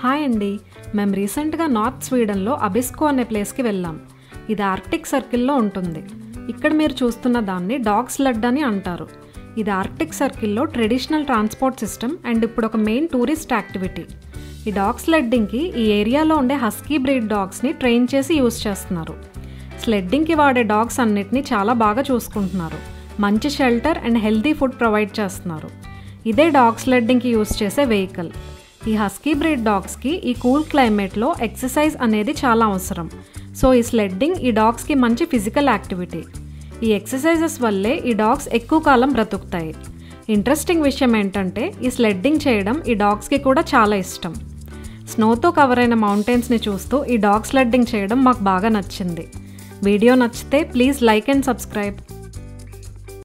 hi అండి మేము రీసెంట్గా నార్త్ స్వీడన్లో అబిస్కో అనే ప్లేస్కి వెళ్ళాం ఇది ఆర్క్టిక్ సర్కిల్లో ఉంటుంది ఇక్కడ మీరు చూస్తున్న దాన్ని డాగ్ స్లడ్ అని అంటారు ఇది ఆర్క్టిక్ సర్కిల్లో ట్రెడిషనల్ ట్రాన్స్పోర్ట్ సిస్టమ్ అండ్ ఇప్పుడు ఒక మెయిన్ టూరిస్ట్ యాక్టివిటీ ఈ డాగ్ స్లెడ్డింగ్కి ఈ ఏరియాలో ఉండే హస్కీ బ్రీడ్ డాగ్స్ని ట్రైన్ చేసి యూస్ చేస్తున్నారు స్లెడ్డింగ్కి వాడే డాగ్స్ అన్నిటిని చాలా బాగా చూసుకుంటున్నారు మంచి shelter and healthy food provide చేస్తున్నారు ఇదే డాగ్ స్లెడ్డింగ్కి యూస్ చేసే వెహికల్ ఈ హస్కీ బ్రీడ్ డాగ్స్కి ఈ కూల్ క్లైమేట్లో ఎక్సర్సైజ్ అనేది చాలా అవసరం సో ఈ స్లెడ్డింగ్ ఈ డాగ్స్కి మంచి ఫిజికల్ యాక్టివిటీ ఈ ఎక్సర్సైజెస్ వల్లే ఈ డాగ్స్ ఎక్కువ కాలం బ్రతుకుతాయి ఇంట్రెస్టింగ్ విషయం ఏంటంటే ఈ స్లెడ్డింగ్ చేయడం ఈ డాగ్స్కి కూడా చాలా ఇష్టం స్నోతో కవర్ అయిన మౌంటైన్స్ని చూస్తూ ఈ డాగ్ స్లెడ్డింగ్ చేయడం మాకు బాగా నచ్చింది వీడియో నచ్చితే ప్లీజ్ లైక్ అండ్ సబ్స్క్రైబ్